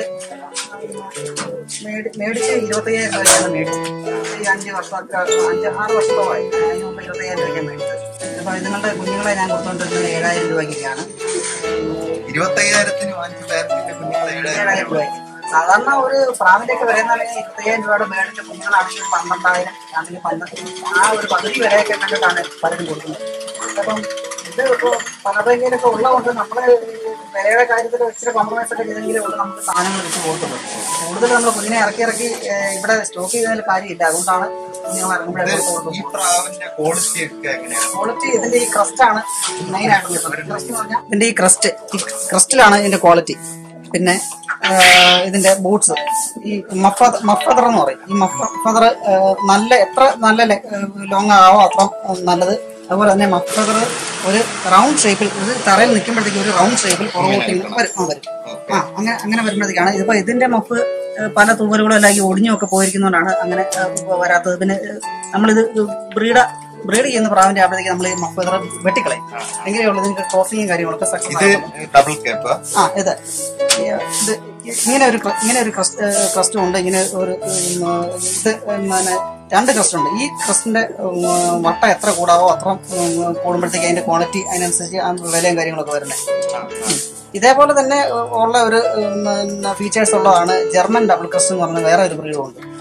മേടി- മേടിച്ച് ഇരുപത്തയ്യായിരം രൂപയാണ് മേടിച്ചത് ഈ അഞ്ച് വർഷമൊക്കെ അഞ്ച് ആറ് വർഷത്തോളമായി അതിന് മുമ്പ് ഇരുപത്തയ്യായിരം രൂപയ്ക്ക് മേടിച്ചത് അപ്പൊ ഇതുങ്ങളുടെ കുഞ്ഞുങ്ങളെ ഞാൻ കൊടുത്തോണ്ടിരുന്നത് ഏഴായിരം രൂപയ്ക്കാണ് ഇരുപത്തയ്യായിരത്തിന് അഞ്ച് പേരത്തിന്റെ കുഞ്ഞുങ്ങളെ ഏഴായിരം ഏഴായിരം രൂപയ്ക്ക് സാധാരണ ഒരു പ്രാവിന്റെ ഒക്കെ വില എന്ന് പറഞ്ഞാൽ ഇരുപത്തയ്യായിരം രൂപയുടെ മേടിച്ച കുഞ്ഞുങ്ങളാണെങ്കിൽ പന്ത്രണ്ടായിരം അല്ലെങ്കിൽ പന്ത്രണ്ട് ആ ഒരു പകുതി വിലയൊക്കെ കണ്ടിട്ടാണ് പലരും കൊടുക്കുന്നത് അപ്പം ഇത് ഇപ്പോൾ പണബൈങ്കിലൊക്കെ ഉള്ളതുകൊണ്ട് നമ്മള് ഈ വിലയുടെ കാര്യത്തിൽ ഇച്ചിരി കോംപ്രമൈസ് ഒക്കെ ചെയ്തെങ്കിലേ ഉള്ളൂ നമുക്ക് സാധനങ്ങൾ വിറ്റ് കൊടുക്കുന്നത് കൂടുതൽ നമ്മൾ കുഞ്ഞിനെ ഇറക്കി ഇറക്കി ഏഹ്, ഇവിടെ സ്റ്റോക്ക് ചെയ്യുന്നതിൽ കാര്യമില്ല അതുകൊണ്ടാണ് കുഞ്ഞുങ്ങൾ ഇറങ്ങുമ്പോഴേ പുറത്ത് കൊടുക്കുന്നത് ഈ പ്രാവിന്റെ ക്വാളിറ്റി ഒക്കെ എങ്ങനെയാണ് ക്വാളിറ്റി ഇതിന്റെ ഈ ക്രസ്റ്റ് ആണ് മെയിൻ ആയിട്ടുള്ളത് ക്രസ്റ്റ് എന്ന് പറഞ്ഞാൽ ഇതിന്റെ ഈ ക്രസ്റ്റ് ഈ ക്രസ്റ്റിലാണ് ഇതിന്റെ ക്വാളിറ്റി പിന്നെ ആ, ഇതിന്റെ ബൂട്ട്സ് ഈ മഫ മഫദർ എന്ന് പറയും ഈ മഫദർ നല്ല എത്ര നല്ല ലോങ് ആവോ അത്ര നല്ലത് അതുപോലെ തന്നെ മഫദർ ഒരു റൗണ്ട് ഷേപ്പിൽ ഇത് തറയിൽ നിൽക്കുമ്പോഴത്തേക്ക് ഒരു റൗണ്ട് ഷേപ്പിൽ പുറകോട്ട് ഇങ്ങനെ വരും ആ വരും ആ അങ്ങനെ അങ്ങനെ വരുമ്പോഴത്തേക്കാണ് ഇതിപ്പോ ഇതിന്റെ മഫ് ഏഹ്, പല തൂവലുകളും എല്ലാം ഈ ഒടിഞ്ഞൊക്കെ പോയിരിക്കുന്നതുകൊണ്ടാണ് അങ്ങനെ ഏഹ്, വരാത്തത് പിന്നെ ഏഹ്, നമ്മളിത് ബ്രീഡ ബ്രീഡ് ചെയ്യുന്ന പ്രാവിന്റെ ആകുമ്പോഴത്തേക്ക് നമ്മൾ ഈ മഫദർ വെട്ടിക്കളയും എങ്ങനെയുള്ളത് നിങ്ങൾക്ക് ക്രോസിങ്ങും കാര്യങ്ങളൊക്കെ സക്സസ് ഇത് ഡബിൾ കേപ്പ് ആ ഇത് ഈ, ഇത് ഇങ്ങനെ ഒരു ക്ര- ഇങ്ങനെ ഒരു ക്രസ്റ്റും ഉണ്ട് ഇങ്ങനെ ഒരു ഉം, ഇത് പിന്നെ രണ്ട് ക്രസ്റ്റ് ഉണ്ട് ഈ ക്രസ്റ്റിന്റെ ഉം, വട്ടം എത്ര കൂടാവോ അത്ര ഉം, കൂടുമ്പോഴത്തേക്ക് അതിന്റെ ക്വാളിറ്റി അതിനനുസരിച്ച് ആ വിലയും കാര്യങ്ങളൊക്കെ വരുന്നത് ഇതേപോലെ തന്നെ ഉള്ള ഒരു ഫീച്ചേഴ്സ് ഉള്ളതാണ് ജർമ്മൻ ഡബിൾ ക്രസ്റ്റ് എന്ന് പറഞ്ഞ വേറെ ഒരു ബ്രീഡും ഉണ്ട്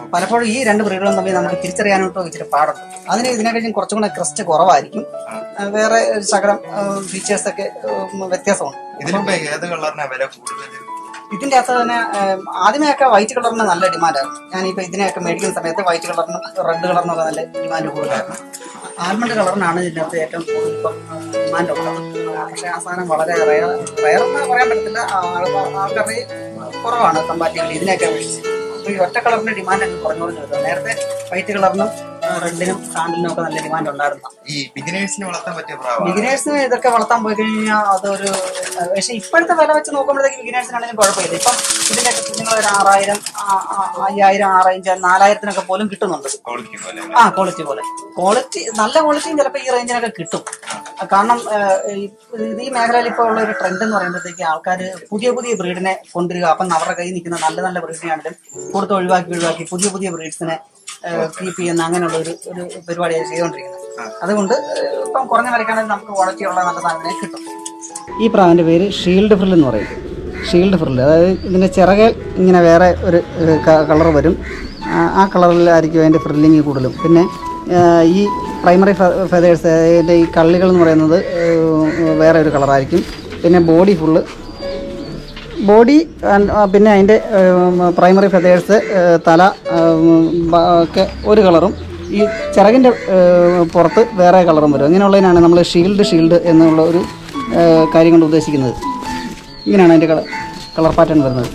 പലപ്പോഴും ഈ രണ്ട് ബ്രീഡുകളും തമ്മിൽ നമുക്ക് തിരിച്ചറിയാനായിട്ടോ ഇച്ചിരി പാടുണ്ട് അതിന് ഇതിനെക്കാളും കുറച്ചും കൂടെ ക്രസ്റ്റ് കുറവായിരിക്കും ആ, വേറെ ഒരു ശകലം ഫീച്ചേഴ്സ് ഒക്കെ ഉം, വ്യത്യാസമുണ്ട് ഇതിനിപ്പോ ഏത് കളറിനാ വില കൂടുതൽ ഇതിന്റെ അകത്ത് തന്നെ ഏം, ആദ്യമേയൊക്കെ വൈറ്റ് കളറിന് നല്ല ഡിമാൻഡായിരുന്നു ഞാനിപ്പോ ഇതിനെയൊക്കെ മേടിക്കുന്ന സമയത്ത് വൈറ്റ് കളറിനും റെഡ് കളറിനും ഒക്കെ നല്ല ഡിമാൻഡ് കൂടുതലായിരുന്നു ആൽമണ്ട് കളറിനാണ് ഇതിന്റെ അകത്ത് ഏറ്റവും കൂടുതൽ ഇപ്പം ഡിമാൻഡ് ഉള്ളത് പക്ഷെ ആ സാധനം വളരെ റയർ റയർ എന്ന് പറയാൻ പറ്റത്തില്ല ആ, ആൾ- ആൾക്കാരുടെ കുറവാണ് കമ്പാരിറ്റീവ്ലി ഇതിനെയൊക്കെ അപേക്ഷിച്ച് അപ്പൊ ഈ ഒറ്റ കളറിന്റെ ഡിമാൻഡ് അങ്ങ് കുറഞ്ഞു കുറഞ്ഞു വരുന്നത് നേരത്തെ വൈറ്റ് കളറിനും റെഡിനും സാൻഡിലിനും ഒക്കെ നല്ല ഡിമാൻഡ് ഉണ്ടായിരുന്നു ഈ ബിഗിനേഴ്സിന് വളർത്താൻ പറ്റിയ പ്രാവാണ് ബിഗിനേഴ്സിന് ഇതൊക്കെ വളർത്താൻ പോയി കഴിഞ്ഞാൽ അതൊരു ഏഹ്, പക്ഷെ ഇപ്പോഴത്തെ വില വെച്ച് നോക്കുമ്പോഴത്തേക്ക് ബിഗിനേഴ്സിനാണെങ്കിലും കുഴപ്പമില്ല ഇപ്പം ഇതിന്റെ നിങ്ങൾ ഒരു ആറായിരം ആ- ആ- അയ്യായിരം ആറേഞ്ച് നാലായിരത്തിനൊക്കെ പോലും കിട്ടുന്നുണ്ട് ക്വാളിറ്റി പോലെ ആ ക്വാളിറ്റി പോലെ ക്വാളിറ്റി നല്ല ക്വാളിറ്റിയും ചിലപ്പോൾ ഈ റേഞ്ചിനൊക്കെ കിട്ടും കാരണം ഏഹ്, ഈ- ഇത് ഈ മേഖലയിൽ ഇപ്പോൾ ഉള്ള ഒരു ട്രെൻഡ് എന്ന് പറയുമ്പോഴത്തേക്ക് ആൾക്കാർ പുതിയ പുതിയ ബ്രീഡിനെ കൊണ്ടുവരിക അപ്പം അവരുടെ കയ്യിൽ നിൽക്കുന്ന നല്ല നല്ല ബ്രീഡിനെയാണെങ്കിലും കൊടുത്ത് ഒഴിവാക്കി ഒഴിവാക്കി പുതിയ പുതിയ ബ്രീഡ്സിനെ കീപ്പ് ചെയ്യുന്ന അങ്ങനെയുള്ള ഒരു ഒരു പരിപാടിയാണ് ചെയ്തുകൊണ്ടിരിക്കുന്നത് അതുകൊണ്ട് ഏഹ്, ഇപ്പം കുറഞ്ഞ വിലക്കാണെങ്കിൽ നമുക്ക് ക്വാളിറ്റി ഉള്ള നല്ല സാധനങ്ങളെ കിട്ടും ഈ പ്രാവിൻ്റെ പേര് ഷീൽഡ് ഫ്രിൽ എന്ന് പറയും ഷീൽഡ് ഫ്രിൽ അതായത് ഇതിൻ്റെ ചിറകൽ ഇങ്ങനെ വേറെ ഒരു കളർ വരും ആ- ആ കളറിലായിരിക്കും അതിൻ്റെ ഫ്രില്ലിങ് കൂടുതലും പിന്നെ ആ, ഈ പ്രൈമറി ഫെതേഴ്സ് അതിൻ്റെ ഈ കള്ളികൾ എന്ന് പറയുന്നത് ഏഹ്, വേറെ ഒരു കളറായിരിക്കും പിന്നെ ബോഡി ഫുള്ള് ബോഡി ആൻഡ്, ആ, പിന്നെ അതിൻ്റെ പ്രൈമറി ഫെതേഴ്സ് തല ഉം, ബ- ഒക്കെ ഒരു കളറും ഈ ചിറകിൻ്റെ ഏഹ്, പുറത്ത് വേറെ കളറും വരും ഇങ്ങനെയുള്ളതിനാണ് നമ്മൾ ഷീൽഡ് ഷീൽഡ് എന്നുള്ള ഒരു ഏഹ്, കാര്യം കൊണ്ട് ഉദ്ദേശിക്കുന്നത് ഇങ്ങനെയാണ് അതിൻ്റെ കളർ കളർ പാറ്റേൺ വരുന്നത്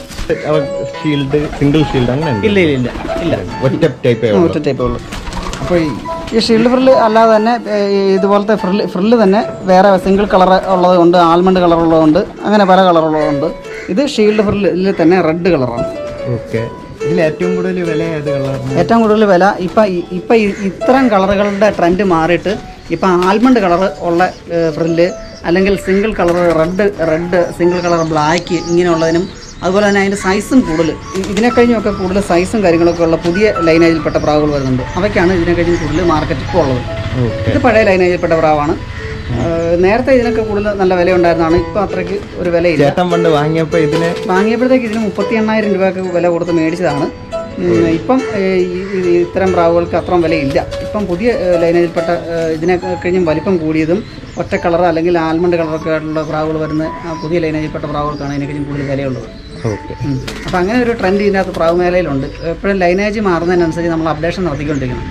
ഷീൽഡ് സിംഗിൾ ഷീൽഡ് അങ്ങനെ ഇല്ല ഇല്ല ഇല്ല ഇല്ല ഒറ്റ ടൈപ്പേ ഒറ്റ ടൈപ്പേ ഉള്ളൂ അപ്പോൾ ഈ ഈ ഷീൽഡ് ഫ്രില്ല് അല്ലാതെ തന്നെ ഏഹ്, ഈ ഇതുപോലത്തെ ഫ്രില്ല് ഫ്രില്ല് തന്നെ വേറെ സിംഗിൾ കളർ ഉള്ളതുകൊണ്ട് ആൽമണ്ട് കളർ ഉള്ളതുകൊണ്ട് അങ്ങനെ പല കളറുള്ളതുകൊണ്ട് ഇത് ഷീൽഡ് ഫ്രില്ലിൽ തന്നെ റെഡ് കളറാണ് ഓക്കെ ഇതിൽ ഏറ്റവും കൂടുതൽ വില ഏത് കളറിന് ഏറ്റവും കൂടുതൽ വില ഇപ്പം ഈ- ഇപ്പം ഈ- ഇത്തരം കളറുകളുടെ ട്രെൻഡ് മാറിയിട്ട് ഇപ്പം ആൽമണ്ട് കളർ ഉള്ള ഫ്രില്ല് അല്ലെങ്കിൽ single colour red red single colour black ഇങ്ങനെയുള്ളതിനും അതുപോലെ തന്നെ അതിൻ്റെ സൈസും കൂടുതൽ ഇ- ഇതിനെ കഴിഞ്ഞൊക്കെ കൂടുതൽ സൈസും കാര്യങ്ങളൊക്കെ ഉള്ള പുതിയ ലൈനേജിൽപ്പെട്ട പ്രാവുകൾ വരുന്നുണ്ട് അവയ്ക്കാണ് ഇതിനെ കഴിഞ്ഞ് കൂടുതൽ മാർക്കറ്റിൽ ഇപ്പോൾ ഉള്ളത് ഓക്കെ ഇത് പഴയ ലൈനേജിൽപ്പെട്ട പ്രാവാണ് ഏഹ് നേരത്തെ ഇതിനൊക്കെ കൂടുതൽ നല്ല വില ഉണ്ടായിരുന്നതാണ് ഇപ്പം അത്രയ്ക്ക് ഒരു വിലയില്ല ചേട്ടൻ പണ്ട് വാങ്ങിയപ്പോൾ ഇതിന് വാങ്ങിയപ്പോഴത്തേക്ക് ഇതിന് മുപ്പത്തി എണ്ണായിരം രൂപയ്ക്ക് വില കൊടുത്ത് മേടിച്ചതാണ് ഉം, ഇപ്പം ഏഹ്, ഈ- ഈ ഇത്തരം പ്രാവുകൾക്ക് അത്രയും വിലയില്ല ഇപ്പം പുതിയ ഏഹ്, ലൈനേജിൽപ്പെട്ട ഏഹ്, ഇതിനെ കഴിഞ്ഞും വലിപ്പം കൂടിയതും ഒറ്റ കളർ അല്ലെങ്കിൽ ആൽമണ്ട് കളറൊക്കെ ആയിട്ടുള്ള പ്രാവുകൾ വരുന്ന ആ പുതിയ ലൈനേജിൽപ്പെട്ട പ്രാവുകൾക്കാണ് ഇതിനെ കഴിഞ്ഞും കൂടുതൽ വിലയുള്ളത് ഓക്കെ ഉം. അപ്പം അങ്ങനെ ഒരു ട്രെൻഡ് ഇതിനകത്ത് പ്രാവ് മേഖലയിലുണ്ട് എപ്പോഴും ലൈനേജ് മാറുന്നതിനനുസരിച്ച് നമ്മൾ അപ്ഡേഷൻ നടത്തിക്കൊണ്ടിരിക്കണം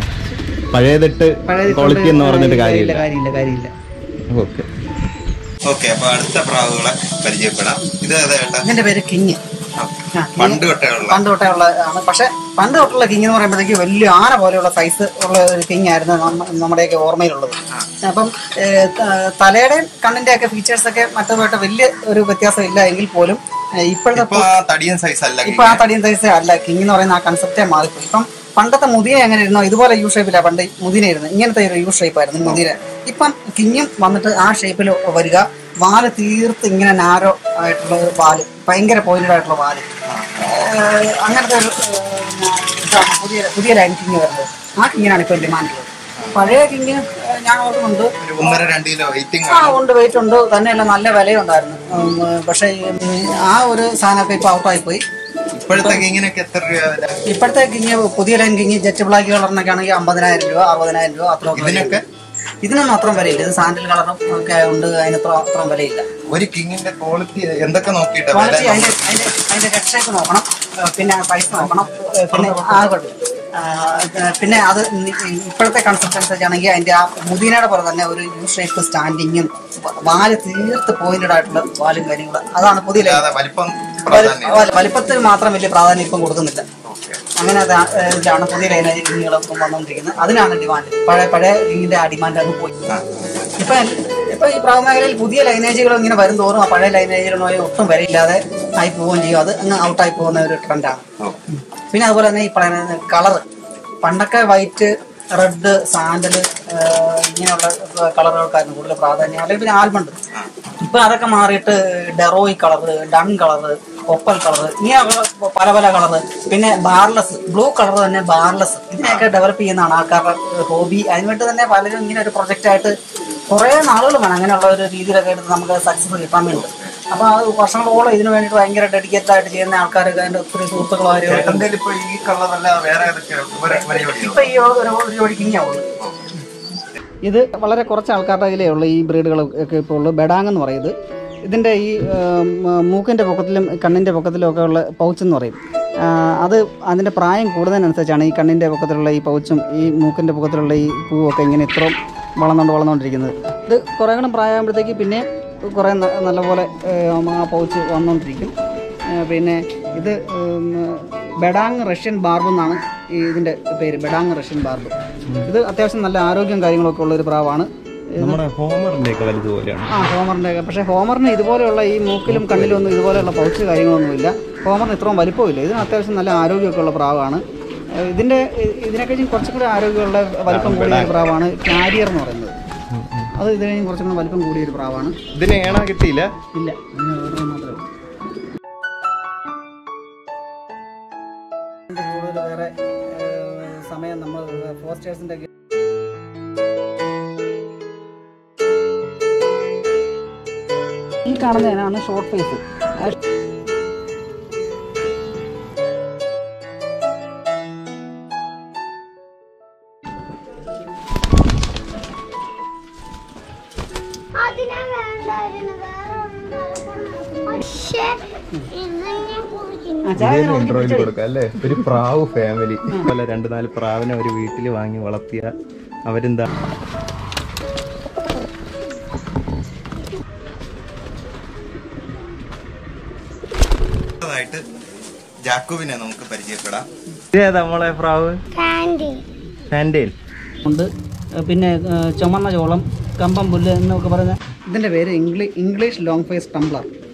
പഴയതിട്ട് പഴയത് ക്വാളിറ്റി എന്ന് പറഞ്ഞിട്ട് കാര്യമില്ല കാര്യമില്ല കാര്യമില്ല കാര്യമില്ല ഓക്കെ ഓക്കെ അപ്പൊ അടുത്ത പ്രാവുകളെ പരിചയപ്പെടാം ഇത് ഏതാ ചേട്ടാ ഇതിന്റെ പേര് കിങ് ആ, പണ്ട് തൊട്ടേ ഉള്ള പണ്ട് തൊട്ടേ ഉള്ള ആണ് പക്ഷെ പണ്ട് തൊട്ടുള്ള കിങ് എന്ന് പറയുമ്പോഴത്തേക്ക് വലിയ ആന പോലെയുള്ള സൈസ് ഉള്ള ഒരു കിങ് ആയിരുന്നു നമ്മ- നമ്മുടെയൊക്കെ ഓർമ്മയിലുള്ളത് അപ്പം ഏഹ്, ത- തലയുടെയും കണ്ണിന്റെ ഒക്കെ ഫീച്ചേഴ്സ് ഒക്കെ മറ്റതുമായിട്ട് വലിയ ഒരു വ്യത്യാസം ഇല്ല എങ്കിൽ പോലും ഏഹ്, ഇപ്പോഴത്തെ ഇപ്പൊ ആ തടിയൻ സൈസ് അല്ല ഇപ്പൊ ആ തടിയൻ സൈസ് അല്ല കിങ് എന്ന് പറയുന്ന ആ കൺസെപ്റ്റേ മാറിപ്പോയി ഇപ്പം പണ്ടത്തെ മുതിര എങ്ങനെ ഇരുന്നോ ഇതുപോലെ യു ഷേപ്പിലാണ് പണ്ട് മുതിര ഇരുന്നത് ഇങ്ങനത്തെ ഒരു യു ഷേപ്പ് ആയിരുന്നു മുതിര ഇപ്പം കിങ്ങും വന്നിട്ട് ആ ഷേപ്പിൽ വരിക വാല് തീർത്ത് ഇങ്ങനെ നാരോ ആയിട്ടുള്ള ഒരു വാല് ഭയങ്കര പോയിന്റഡ് ആയിട്ടുള്ള വാല് ഏഹ് അങ്ങനത്തെ ഒരു ഏഹ്, ഇതാണ് പുതിയ പുതിയ ലൈൻ കിങ് വരുന്നത് ആ കിങ്ങിനാണ് ഇപ്പം ഡിമാൻഡ് ഉള്ളത് പഴയ കിങ് ഞാൻ ഓർക്കുന്നുണ്ട് ഒരു ഒന്നര രണ്ട് കിലോ വെയിറ്റിംഗ് ആ ഉണ്ട് വെയിറ്റ് ഉണ്ട് തന്നെയല്ല നല്ല വിലയുണ്ടായിരുന്നു ഉം, പക്ഷേ ഉം, ആ ഒരു സാധനമൊക്കെ ഇപ്പൊ ഔട്ടായി പോയി ഇപ്പോഴത്തെ കിങ്ങിനൊക്കെ എത്ര രൂപ വില ഇപ്പോഴത്തെ കിങ് പുതിയ ലൈൻ കിങ് ജെറ്റ് ബ്ലാക്ക് കളറിനൊക്കെ ആണെങ്കിൽ അമ്പതിനായിരം രൂപ അറുപതിനായിരം രൂപ അത്ര ഇതിനൊക്കെ ഇതിനൊന്നും അത്രയും വിലയില്ല ഇത് സാൻഡിൽ കളറും ഒക്കെ ഉണ്ട് അതിനത്ര അത്രയും വിലയില്ല ഒരു കിങ്ങിന്റെ ക്വാളിറ്റി എന്തൊക്കെ നോക്കിയിട്ടാ വില ക്വാളിറ്റി അതിന്റെ അതിന്റെ അതിന്റെ രക്ഷയൊക്കെ നോക്കണം ഏഹ് പിന്നെ പൈസ നോക്കണം ഏഹ് പിന്നെ ആ കുഴപ്പമില്ല. ആഹ് പിന്നെ അത് നി- ഇപ്പോഴത്തെ കൺസെപ്റ്റ് അനുസരിച്ചാണെങ്കിൽ അതിന്റെ ആ മുദീനയുടെ പോലെ തന്നെ ഒരു യു ഷേപ്പ് സ്റ്റാൻഡിങ്ങും വാല് തീർത്ത് പോയിന്റഡ് ആയിട്ടുള്ള വാലും കാര്യങ്ങളും അതാണ് പുതിയ ലൈൻ അല്ലാതെ വലിപ്പം പ്രാധാന്യം വലി- വലിപ്പത്തിൽ മാത്രം വലിയ പ്രാധാന്യം ഇപ്പം കൊടുക്കുന്നില്ല അങ്ങനെ അത് ആ- ഏഹ് ഇതിലാണ് പുതിയ ലൈനേജ് റിങ്ങുകളൊക്കെ വന്നുകൊണ്ടിരിക്കുന്നത് അതിനാണ് ഡിമാൻഡ് പഴയ പഴയ റിങ്ങിന്റെ ആ ഡിമാൻഡ് അങ്ങ് പോയി ഇപ്പൊ ഇപ്പൊ ഈ പ്രാവ് മേഖലയിൽ പുതിയ ലൈനേജുകൾ ഇങ്ങനെ വരും തോറും ആ പഴയ ലൈനേജുകളുമായി ഒട്ടും വിലയില്ലാതെ ആയി പോവുകയും ചെയ്യും അത് അങ്ങ് ഔട്ടായി പോകുന്ന ഒരു ട്രെൻഡാണ് പിന്നെ അതുപോലെ തന്നെ ഈ പറയുന്ന കളറ് പണ്ടൊക്കെ വൈറ്റ് റെഡ് സാൻഡല് ഇങ്ങനെയുള്ള കളറുകൾക്കായിരുന്നു കൂടുതൽ പ്രാധാന്യം അല്ലെങ്കിൽ പിന്നെ ആൽമണ്ട് ഇപ്പൊ അതൊക്കെ മാറിയിട്ട് ഡെറോയ് colour dun colour opal colour ഇങ്ങനെയുള്ള പല പല കളറ് പിന്നെ ബാർലെസ് ബ്ലൂ കളർ തന്നെ ബാർലെസ് ഇതിനെയൊക്കെ ഡെവലപ്പ് ചെയ്യുന്നതാണ് ആൾക്കാരുടെ ഹോബി അതിനുവേണ്ടി തന്നെ പലരും ഇങ്ങനെ ഒരു പ്രൊജക്റ്റ് ആയിട്ട് കുറേ നാളുകൾ വേണം അങ്ങനെയുള്ള ഒരു രീതിയിലൊക്കെ എടുത്ത് നമുക്ക് സക്സസ് കിട്ടാൻ വേണ്ടി അപ്പോൾ അത് വർഷങ്ങളോളം ഇതിനു വേണ്ടിയിട്ട് ഭയങ്കര ഡെഡിക്കേറ്റഡ് ആയിട്ട് ചെയ്യുന്ന ആൾക്കാരൊക്കെ എൻ്റെ ഒത്തിരി സുഹൃത്തുക്കളും ആരും ഇപ്പൊ ഈ കളറല്ല വേറെ ഏതൊക്കെ ഇപ്പൊ ഈ ഒരു ഒരു ജോഡിക്ക് ഇങ്ങനെ ഉള്ളു ഇത് വളരെ കുറച്ച് ആൾക്കാരുടെ കയ്യിലേ ഉള്ളൂ ഈ ബ്രീഡുകൾ ഒക്കെ ഇപ്പോൾ ഉള്ളു ബെഡാങ് എന്ന് പറയുന്നത് ഇതിൻ്റെ ഈ ഉം, മൂക്കിൻ്റെ പൊക്കത്തിലും കണ്ണിൻ്റെ പൊക്കത്തിലും ഒക്കെ ഉള്ള പൗച്ച് എന്ന് പറയും ആ, അത് അതിൻ്റെ പ്രായം കൂടുന്നതിനനുസരിച്ചാണ് ഈ കണ്ണിൻ്റെ പൊക്കത്തിലുള്ള ഈ പൗച്ചും ഈ മൂക്കിൻ്റെ പൊക്കത്തിലുള്ള ഈ പൂവൊക്കെ ഇങ്ങനെ ഇത്രയും വളർന്നുകൊണ്ട് വളർന്നുകൊണ്ടിരിക്കുന്നത് ഇത് കുറേ കൂടെ പ്രായമാകുമ്പോഴത്തേക്ക് പിന്നെ കുറേ ന- നല്ലപോലെ ഏം, ആ പൗച്ച് വന്നുകൊണ്ടിരിക്കും ഏ, പിന്നെ ഇത് ഉം, ബെഡാങ് റഷ്യൻ ബാർബ് എന്നാണ് ഈ ഇതിൻ്റെ പേര് ബെഡാങ് റഷ്യൻ ബാർബ് ഇത് അത്യാവശ്യം നല്ല ആരോഗ്യം കാര്യങ്ങളൊക്കെ ഉള്ള ഒരു പ്രാവാണ് നമ്മുടെ ഹോമറിന്റെ ഒക്കെ വലുതുപോലെയാണ് ആ ഹോമറിൻ്റെ ഒക്കെ പക്ഷേ ഹോമറിന് ഇതുപോലെയുള്ള ഈ മൂക്കിലും കണ്ണിലും ഒന്നും ഇതുപോലെയുള്ള പൗച്ച് കാര്യങ്ങളൊന്നുമില്ല ഹോമറിന് ഇത്രയും വലിപ്പമില്ല ഇതിന് അത്യാവശ്യം നല്ല ആരോഗ്യമൊക്കെ ഉള്ള പ്രാവാണ് ഏ, ഇതിൻ്റെ ഇ- ഇതിനെക്കഴിഞ്ഞും കുറച്ചും കൂടി ആരോഗ്യമുള്ള വലിപ്പം കൂടിയ ഒരു പ്രാവാണ് കാരിയർ എന്ന് പറയുന്നത് അത് ഇത് കഴിഞ്ഞ് കുറച്ചും കൂടി വലിപ്പം കൂടിയ ഒരു പ്രാവാണ് ഇതിന് ഏണ കിട്ടിയില്ല ഇല്ല അതിന് order മാത്രമേ ഉള്ളൂ. ഇതിന്റെ കൂടുതൽ വേറെ ഏഹ്, സമയം നമ്മൾ ഫോസ്റ്റേഴ്സിന്റെ ഈ കാണുന്നതിനാണ് ഷോർട്ട് ഫേസ് അതിനെ വേണ്ടായിരുന്നു വേറെ പക്ഷേ ഇന്ന് ഞാൻ കുറിക്കുന്നു ഇൻട്രോയിൽ കൊടുക്കാം അല്ലേ ഒരു പ്രാവ് ഫാമിലി പോലെ രണ്ട് നാല് പ്രാവിനെ ഒരു വീട്ടിൽ വാങ്ങി വളർത്തിയ അവരെന്താ ജാക്കുവിനെ നമുക്ക് പരിചയപ്പെടാം ഇതേതാ നമ്മളെ പ്രാവ് കാൻഡി സാൻഡേൽ ഉണ്ട് ഏഹ്, പിന്നെ ഏഹ്, ചുമന്ന ചോളം കമ്പം പുല്ല് എന്നൊക്കെ പറയുന്ന ഇതിന്റെ പേര് English English long face Tumblr